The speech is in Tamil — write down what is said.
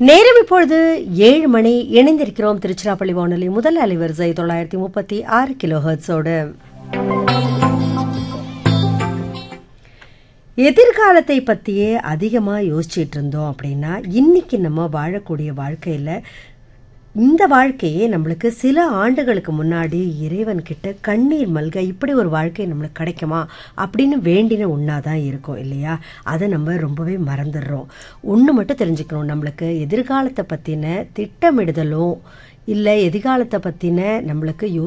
நேரம் இப்பொழுது ஏழு மணி இணைந்திருக்கிறோம் திருச்சிராப்பள்ளி வானொலி முதல் அலைவரிசை தொள்ளாயிரத்தி முப்பத்தி ஆறு கிலோ ஹெர்ட்ஸோடு எதிர்காலத்தை பற்றியே அதிகமாக யோசிச்சிட்டு இருந்தோம் அப்படின்னா இன்னைக்கு நம்ம வாழக்கூடிய வாழ்க்கையில் இந்த வாழ்க்கையே நம்மளுக்கு சில ஆண்டுகளுக்கு முன்னாடி இறைவன் கிட்ட கண்ணீர் மல்க இப்படி ஒரு வாழ்க்கை நம்மளுக்கு கிடைக்குமா அப்படின்னு வேண்டின ஒன்றா தான் இருக்கும் இல்லையா அதை நம்ம ரொம்பவே மறந்துடுறோம் ஒன்று மட்டும் தெரிஞ்சுக்கணும் நம்மளுக்கு எதிர்காலத்தை பற்றின திட்டமிடுதலும் இல்லை எதிர்காலத்தை பற்றின நம்மளுக்கு யோ